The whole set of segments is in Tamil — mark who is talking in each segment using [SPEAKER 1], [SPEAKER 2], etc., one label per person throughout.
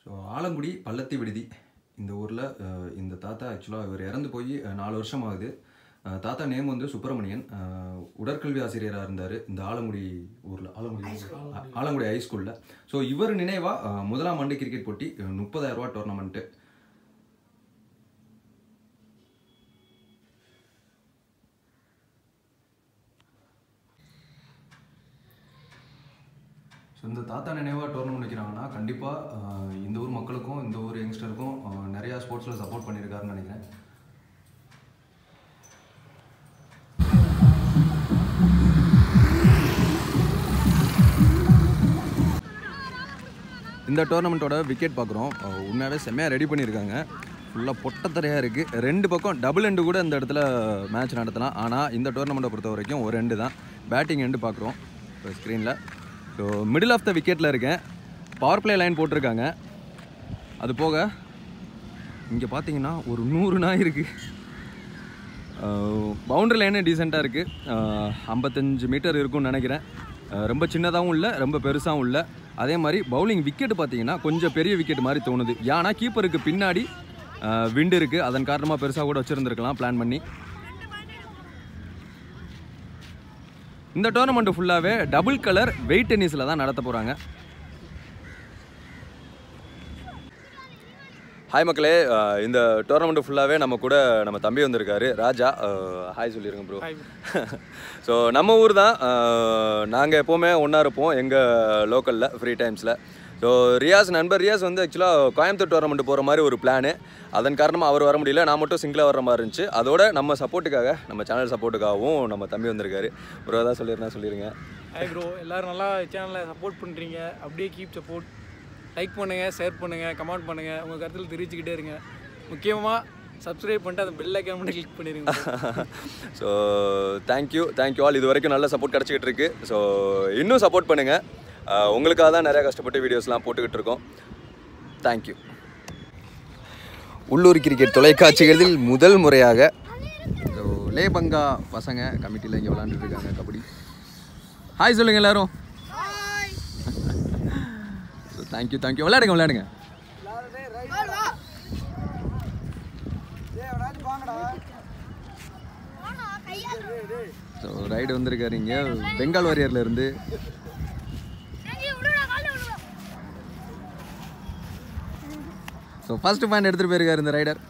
[SPEAKER 1] ஸோ ஆலங்குடி பள்ளத்தி விடுதி இந்த ஊரில் இந்த தாத்தா ஆக்சுவலாக இவர் இறந்து போய் அஹ், நாலு வருஷம் ஆகுது அஹ், தாத்தா நேம் வந்து சுப்பிரமணியன் அஹ், உடற்கல்வி ஆசிரியராக இருந்தார் இந்த ஆலங்குடி ஊரில் ஆலங்குடி அ- ஆலங்குடி ஹைஸ்கூலில் ஸோ இவர் நினைவாக முதலாம் ஆண்டு கிரிக்கெட் போட்டி முப்பதாயிரம் ரூபா டோர்னமெண்ட்டு ஸோ இந்த தாத்தா நினைவாக டோர்னமெண்ட் வைக்கிறாங்கன்னா கண்டிப்பாக இந்த ஊர் மக்களுக்கும் இந்த ஊர் யங்ஸ்டருக்கும் அஹ், நிறையா ஸ்போர்ட்ஸில் சப்போர்ட் பண்ணியிருக்காருன்னு நினைக்கிறேன் இந்த டோர்னமெண்ட்டோட விக்கெட் பார்க்குறோம் உண்மையாகவே செம்மையாக ரெடி பண்ணியிருக்காங்க ஃபுல்லாக பொட்டத்தரையாக இருக்குது ரெண்டு பக்கம் டபுள் எண்டு கூட இந்த இடத்துல மேட்ச் நடத்தலாம் ஆனால் இந்த டோர்னமெண்ட்டை பொறுத்த வரைக்கும் ஒரு எண்டு தான் பேட்டிங் எண்டு பார்க்குறோம் இப்போ ஸ்க்ரீனில் ஸோ மிடில் ஆஃப் த விக்கெட்டில் இருக்கேன் பவர் பிளே லைன் போட்டிருக்காங்க அது போக இங்கே பார்த்தீங்கன்னா ஒரு நூறு நாய் இருக்குது பவுண்டரி லைனே டீசெண்டாக இருக்குது ஐம்பத்தஞ்சு மீட்டர் இருக்கும்னு நினைக்கிறேன் அஹ் ரொம்ப சின்னதாகவும் இல்லை ரொம்ப பெருசாகவும் இல்லை அதே மாதிரி பவுலிங் விக்கெட் பார்த்தீங்கன்னா கொஞ்சம் பெரிய விக்கெட் மாதிரி தோணுது ஏன்னா கீப்பருக்கு பின்னாடி விண்டு இருக்குது அதன் காரணமாக பெருசாக கூட வச்சுருந்துருக்கலாம் பிளான் பண்ணி இந்த டோர்னமெண்ட் ஃபுல்லாகவே டபுள் கலர் வெயிட் டென்னிஸில் தான் நடத்த போகிறாங்க ஹாய் மக்களே அஹ் இந்த டோர்னமெண்ட் ஃபுல்லாகவே நம்ம கூட நம்ம தம்பி வந்திருக்காரு ராஜா ஹாய் சொல்லிடுங்க ப்ரோ ஸோ நம்ம ஊர் தான் நாங்கள் எப்போவுமே ஒன்றா இருப்போம் எங்கள் லோக்கலில் ஃப்ரீ டைம்ஸில் ஸோ ரியாஸ் நண்பர் ரியாஸ் வந்து ஆக்சுவலாக கோயம்புத்தூர் டோர்னமெண்ட் போகிற மாதிரி ஒரு பிளானு அதன் காரணமாக அவர் வர முடியல நான் மட்டும் சிங்கிளாக வர மாதிரி இருந்துச்சு அதோட நம்ம சப்போர்ட்டுக்காக நம்ம சேனல் சப்போர்ட்டுக்காகவும் நம்ம தம்பி வந்திருக்காரு ப்ரோ தான் சொல்லிடுறேன் சொல்லிடுங்க
[SPEAKER 2] ஹாய் ப்ரோ எல்லாரும் நல்லா சேனலை சப்போர்ட் பண்ணுறீங்க அப்படியே கீப் சப்போர்ட் லைக் பண்ணுங்கள் ஷேர் பண்ணுங்கள் கமெண்ட் பண்ணுங்கள் உங்கள் கருத்தில் தெரிவிச்சுக்கிட்டே இருங்க முக்கியமாக சப்ஸ்கிரைப் பண்ணிட்டு அந்த பெல் ஐக்கான் மட்டும் கிளிக் பண்ணிடுங்க bro.
[SPEAKER 1] So thank you thank you all இது வரைக்கும் நல்ல சப்போர்ட் கிடச்சிக்கிட்டு இருக்கு ஸோ இன்னும் சப்போர்ட் பண்ணுங்கள் உங்களுக்காக தான் நிறையா கஷ்டப்பட்டு வீடியோஸ்லாம் போட்டுக்கிட்டு இருக்கோம் தேங்க்யூ உள்ளூர் கிரிக்கெட் தொலைக்காட்சிகளில் முதல் முறையாக ஸோ லேபங்கா பசங்க கமிட்டியில் இங்கே விளாண்டுட்டு இருக்காங்க கபடி ஹாய் சொல்லுங்கள் எல்லாரும் ஸோ தேங்க்யூ தேங்க்யூ விளையாடுங்க விளையாடுங்க ஸோ ரைடு வந்திருக்காரு இங்கே பெங்கால் வாரியர்ல இருந்து ஸோ ஃபர்ஸ்ட் பாயிண்ட் எடுத்துகிட்டு போயிருக்காரு இந்த ரைடர்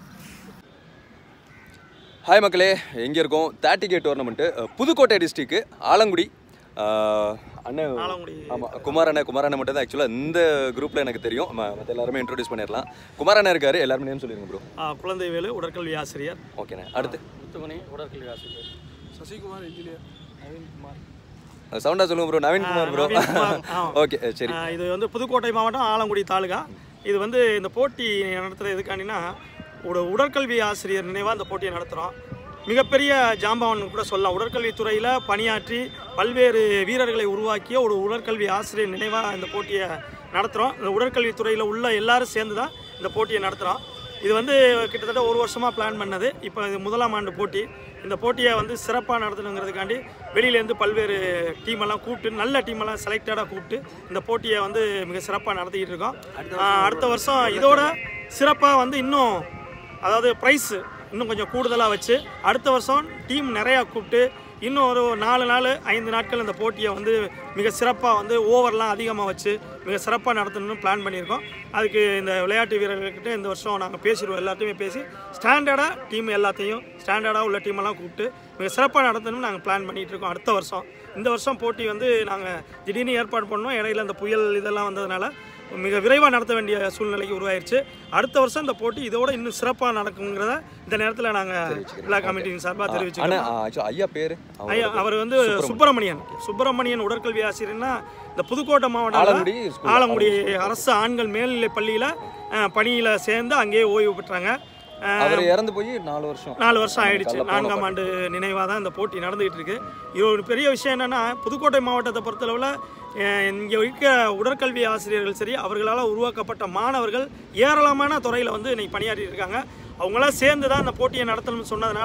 [SPEAKER 1] ஹாய் மக்களே எங்கே இருக்கோம் தேர்ட்டி கே டோர்னமெண்ட்டு புதுக்கோட்டை டிஸ்ட்ரிக்கு ஆலங்குடி அஹ், அண்ணன் ஆமாம் குமார் அண்ணன் குமார் அண்ணன் மட்டும் தான் ஆக்சுவலாக இந்த குரூப்பில் எனக்கு தெரியும் மற்ற எல்லாருமே இன்ட்ரோடியூஸ் பண்ணிடலாம் குமார் அண்ணன் இருக்காரு எல்லாருமே நேம் சொல்லிருங்க ப்ரோ
[SPEAKER 2] ஆ, குழந்தை வேலு உடற்கல்வி ஆசிரியர்
[SPEAKER 1] ஓகேண்ணே அடுத்து
[SPEAKER 2] முத்துமணி உடற்கல்வி ஆசிரியர் சசிகுமார் இன்ஜினியர் நவீன்குமார்
[SPEAKER 1] சவுண்டாக சொல்லுங்க ப்ரோ நவீன் குமார் ப்ரோ
[SPEAKER 2] நவீன்குமார், ஆ.
[SPEAKER 1] ஓகே சரி
[SPEAKER 2] ஆ, இது வந்து புதுக்கோட்டை மாவட்டம் ஆலங்குடி தாலுகா இது வந்து இந்த போட்டி நடத்துகிற எதுக்காண்டினா ஒரு உடற்கல்வி ஆசிரியர் நினைவாக இந்த போட்டியை நடத்துகிறோம் மிகப்பெரிய ஜாம்பவான் கூட சொல்லலாம் உடற்கல்வி துறையில் பணியாற்றி பல்வேறு வீரர்களை உருவாக்கிய ஒரு உடற்கல்வி ஆசிரியர் நினைவாக இந்த போட்டியை நடத்துகிறோம் இந்த உடற்கல்வி துறையில் உள்ள எல்லாரும் சேர்ந்து தான் இந்த போட்டியை நடத்துகிறோம் இது வந்து கிட்டத்தட்ட ஒரு வருஷமாக பிளான் பண்ணது இப்போ இது முதலாம் ஆண்டு போட்டி இந்த போட்டியை வந்து சிறப்பாக நடத்தணுங்கிறதுக்காண்டி வெளியிலேருந்து பல்வேறு டீமெல்லாம் கூப்பிட்டு நல்ல டீமெல்லாம் செலக்டடாக கூப்பிட்டு இந்த போட்டியை வந்து மிக சிறப்பாக நடத்திக்கிட்டு இருக்கோம் ஆஹ் அடுத்த வருஷம் இதோட சிறப்பாக வந்து இன்னும் அதாவது ப்ரைஸ் இன்னும் கொஞ்சம் கூடுதலாக வச்சு அடுத்த வருஷம் டீம் நிறையா கூப்பிட்டு இன்னும் ஒரு நாலு நாள் ஐந்து நாட்கள் இந்த போட்டியை வந்து மிக சிறப்பாக வந்து ஓவர்லாம் அதிகமாக வச்சு மிக சிறப்பாக நடத்தணும்னு பிளான் பண்ணியிருக்கோம் அதுக்கு இந்த விளையாட்டு வீரர்கள்கிட்ட இந்த வருஷம் நாங்கள் பேசிடுவோம் எல்லாத்தையுமே பேசி ஸ்டாண்டர்டாக டீம் எல்லாத்தையும் ஸ்டாண்டர்டாக உள்ள டீமெல்லாம் கூப்பிட்டு மிக சிறப்பாக நடத்தணும்னு நாங்கள் பிளான் பண்ணிகிட்டு இருக்கோம் அடுத்த வருஷம் இந்த வருஷம் போட்டி வந்து நாங்கள் திடீர்னு ஏற்பாடு பண்ணோம் இடையில இந்த புயல் இதெல்லாம் வந்ததுனால மிக விரைவாக நடத்த வேண்டிய சூழ்நிலைக்கு உருவாயிருச்சு அடுத்த வருஷம் இந்த போட்டி இதோட இன்னும் சிறப்பாக நடக்குங்கிறத இந்த நேரத்தில் நாங்கள் எல்லா கமிட்டியின் சார்பாக
[SPEAKER 1] அண்ணா
[SPEAKER 2] தெரிவிச்சுக்கிறோம்
[SPEAKER 1] ஆக்சுவலாக ஐயா பேர்
[SPEAKER 2] ஐயா அவர் வந்து சுப்பிரமணியன் சுப்பிரமணியன் உடற்கல்வி ஆசிரியர்னா இந்த புதுக்கோட்டை
[SPEAKER 1] ஆலங்குடி
[SPEAKER 2] மாவட்டம்
[SPEAKER 1] school.
[SPEAKER 2] ஆலங்குடி அரசு ஆண்கள் மேல்நிலை பள்ளியில் பணியில் சேர்ந்து அங்கேயே ஓய்வு பெற்றாங்க அஹ்,
[SPEAKER 1] அவர் இறந்து போய் நாலு வருஷம்
[SPEAKER 2] நாலு வருஷம் ஆயிடுச்சு நான்காம் ஆண்டு நினைவாக தான் இந்த போட்டி நடந்துகிட்டு இருக்கு இது ஒரு பெரிய விஷயம் என்னன்னா புதுக்கோட்டை மாவட்டத்தை பொறுத்தளவில் இங்கே இருக்க உடற்கல்வி ஆசிரியர்கள் சரி அவர்களால் உருவாக்கப்பட்ட மாணவர்கள் ஏராளமான துறையில் வந்து இன்னைக்கு பணியாற்றி இருக்காங்க அவங்களாம் சேர்ந்து தான் இந்த போட்டியை நடத்தணும்னு சொன்னதுனால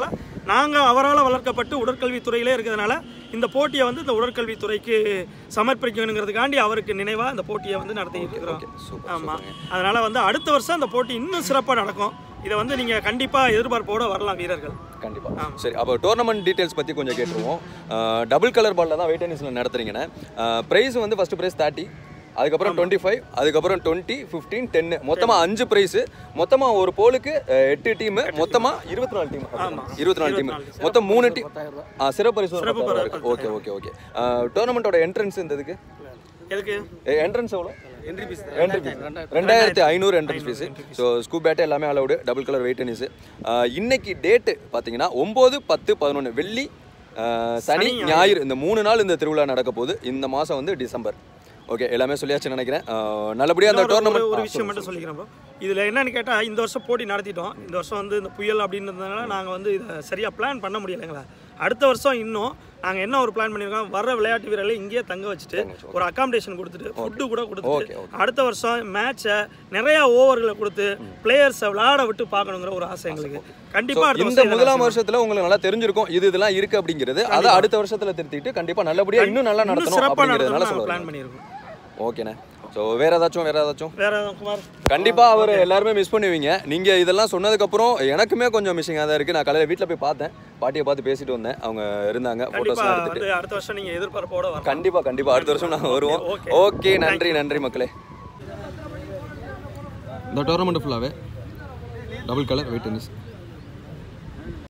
[SPEAKER 2] நாங்கள் அவரால் வளர்க்கப்பட்டு உடற்கல்வித்துறையிலே இருக்கிறதுனால இந்த போட்டியை வந்து இந்த உடற்கல்வித்துறைக்கு சமர்ப்பிக்கணுங்கிறதுக்காண்டி அவருக்கு நினைவாக இந்த போட்டியை வந்து நடத்திட்டு இருக்கிறோம்
[SPEAKER 1] சூப்பர்
[SPEAKER 2] ஆமாம் அதனால் வந்து அடுத்த வருஷம் அந்த போட்டி இன்னும் சிறப்பாக நடக்கும் இதை வந்து நீங்கள் கண்டிப்பாக எதிர்பார்ப்போட வரலாம் வீரர்கள்
[SPEAKER 1] கண்டிப்பா சரி அப்போ டோர்னமெண்ட் டீடைல்ஸ் பற்றி கொஞ்சம் கேட்டுருவோம் டபுள் கலர் பால்ல தான் வெயிட் டென்னிஸில் நடத்துறீங்கண்ணே ப்ரைஸ் வந்து ஃபர்ஸ்ட் ப்ரைஸ் தேர்ட்டி அதுக்கப்புறம் டுவெண்ட்டி ஃபைவ் அதுக்கப்புறம் டுவெண்ட்டி ஃபிஃப்டீன் டென்னு மொத்தமாக அஞ்சு ப்ரைஸு மொத்தமாக ஒரு போலுக்கு அஹ், எட்டு டீமு மொத்தமாக இருபத்தி நாலு டீம் இருபத்தி நாலு டீம் மொத்தம் மூணு டீம் ஆ சிறப்பு பரிசு ஒரு பத்தாயிரம் இருக்கு ஓகே ஓகே ஓகே டோர்னமெண்ட்டோட என்ட்ரன்ஸ் இந்த இதுக்கு
[SPEAKER 2] எதுக்கு
[SPEAKER 1] என்ட்ரன்ஸ் எவ்வளோ என்ட்ரி ஃபீஸ் ரெண்டாயிரத்தி ஐநூறு என்ட்ரன்ஸ் ஃபீஸ் ஸோ ஸ்கூ பேட்டு எல்லாமே allowed double colour weight tennis இன்னைக்கு டேட்டு பார்த்தீங்கன்னா ஒம்பது பத்து பதினொன்று வெள்ளி ஆஹ், சனி ஞாயிறு இந்த மூணு நாள் இந்த திருவிழா நடக்க போகுது இந்த மாதம் வந்து டிசம்பர் ஓகே எல்லாமே சொல்லியாச்சுன்னு நினைக்கிறேன் ஆஹ், நல்லபடியாக அந்த
[SPEAKER 2] ஒரு- ஒரு ஒரு
[SPEAKER 1] டோர்னமெண்ட்
[SPEAKER 2] விஷயம் மட்டும் சொல்லிக்கிறேன் bro. இதுல என்னன்னு கேட்டா இந்த வருஷம் போட்டி நடத்திட்டோம் இந்த வருஷம் வந்து இந்த புயல் அப்படின்றதுனால நாங்க வந்து இதை சரியா பிளான் பண்ண முடியலைங்களா அடுத்த வருஷம் இன்னும் நாங்க என்ன ஒரு பிளான் பண்ணியிருக்கோம் வர்ற விளையாட்டு வீரர்களை இங்கேயே தங்க வச்சுட்டு ஒரு அக்காமடேஷன் கொடுத்துட்டு ஃபுட்டு கூட கொடுத்துட்டு அடுத்த வருஷம் மேட்சை நிறைய ஓவர்களை கொடுத்து பிளேயர்ஸை விளையாட விட்டு பார்க்கணுங்கிற ஒரு ஆசை எங்களுக்கு கண்டிப்பா அடுத்த
[SPEAKER 1] இந்த
[SPEAKER 2] வருஷம் இதை
[SPEAKER 1] முதலாம் வருஷத்துல உங்களுக்கு நல்லா தெரிஞ்சிருக்கும் இது இதெல்லாம் இருக்கு அப்படிங்கிறது அதை அடுத்த வருஷத்துல திருத்திட்டு கண்டிப்பா நல்லபடியா இன்னும் நல்லா
[SPEAKER 2] இன்னும்
[SPEAKER 1] நடத்தணும்
[SPEAKER 2] சிறப்பா
[SPEAKER 1] அப்படிங்கிறதுனால
[SPEAKER 2] நடத்தணும்
[SPEAKER 1] சொல்லுவாங்க
[SPEAKER 2] பிளான் பண்ணியிருக்கோம்
[SPEAKER 1] ஓகேண்ணே ஸோ வேற ஏதாச்சும் வேற ஏதாச்சும்
[SPEAKER 2] வேற குமார்
[SPEAKER 1] கண்டிப்பா அவர் எல்லாருமே மிஸ் பண்ணுவீங்க நீங்க இதெல்லாம் சொன்னதுக்கு அப்புறம் எனக்குமே கொஞ்சம் மிஸ்ஸிங்காக தான் இருக்கு நான் காலையில வீட்ல போய் பார்த்தேன் பாட்டியை பார்த்து பேசிட்டு வந்தேன் அவங்க இருந்தாங்க
[SPEAKER 2] கண்டிப்பா
[SPEAKER 1] போட்டோஸ்லாம் எடுத்துட்டு
[SPEAKER 2] வந்து அடுத்த வருஷம் நீங்க எதிர்பார்ப்போட வரலாம்
[SPEAKER 1] கண்டிப்பா கண்டிப்பா அடுத்த வருஷம் நாங்கள் வருவோம்
[SPEAKER 2] Okay.
[SPEAKER 1] ஓகே நன்றி நன்றி மக்களே இந்த டோர்னமெண்ட் ஃபுல்லாகவே டபுள் கலர் வெயிட் டென்னிஸ்